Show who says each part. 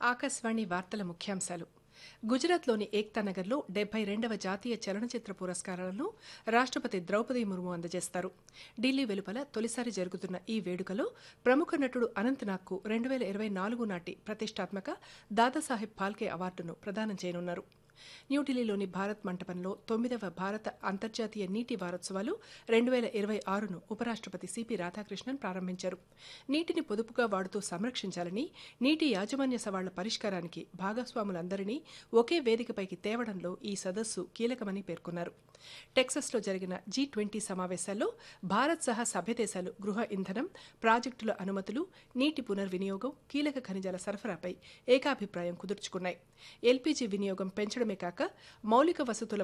Speaker 1: ఆకాశవాణి వార్తల ముఖ్యాంశాలు గుజరాత్లోని ఏక్తా నగర్లో డెబ్బై రెండవ జాతీయ చలనచిత్ర పురస్కారాలను రాష్ట్రపతి ద్రౌపది ముర్ము అందజేస్తారు ఢిల్లీ వెలుపల తొలిసారి జరుగుతున్న ఈ వేడుకలో ప్రముఖ నటుడు అనంతనాగ్కు రెండు వేల ఇరవై నాలుగు నాటి ప్రతిష్టాత్మక దాదాసాహెబ్ ఫాల్కే అవార్డును ప్రదానం చేయనున్నారు న్యూఢిల్లీలోని భారత్ మంటపంలో తొమ్మిదవ భారత అంతర్జాతీయ నీటి వారోత్సవాలు రెండు వేల ఇరవై ఆరును ఉపరాష్ట్రపతి సిపి రాధాకృష్ణన్ ప్రారంభించారు నీటిని పొదుపుగా వాడుతూ సంరక్షించాలని నీటి యాజమాన్య సవాళ్ల పరిష్కారానికి భాగస్వాములందరినీ ఒకే వేదికపైకి తేవడంలో ఈ సదస్సు కీలకమని పేర్కొన్నారు టెక్సస్లో జరిగిన జీ ట్వంటీ సమావేశాల్లో భారత్ సహా సభ్యదేశాలు గృహ ఇంధనం ప్రాజెక్టుల అనుమతులు నీటి పునర్వినియోగం కీలక ఖనిజాల సరఫరాపై ఏకాభిప్రాయం కుదుర్చుకున్నాయి ఎల్పీజీ వినియోగం పెంచడమే కాక మౌలిక వసతుల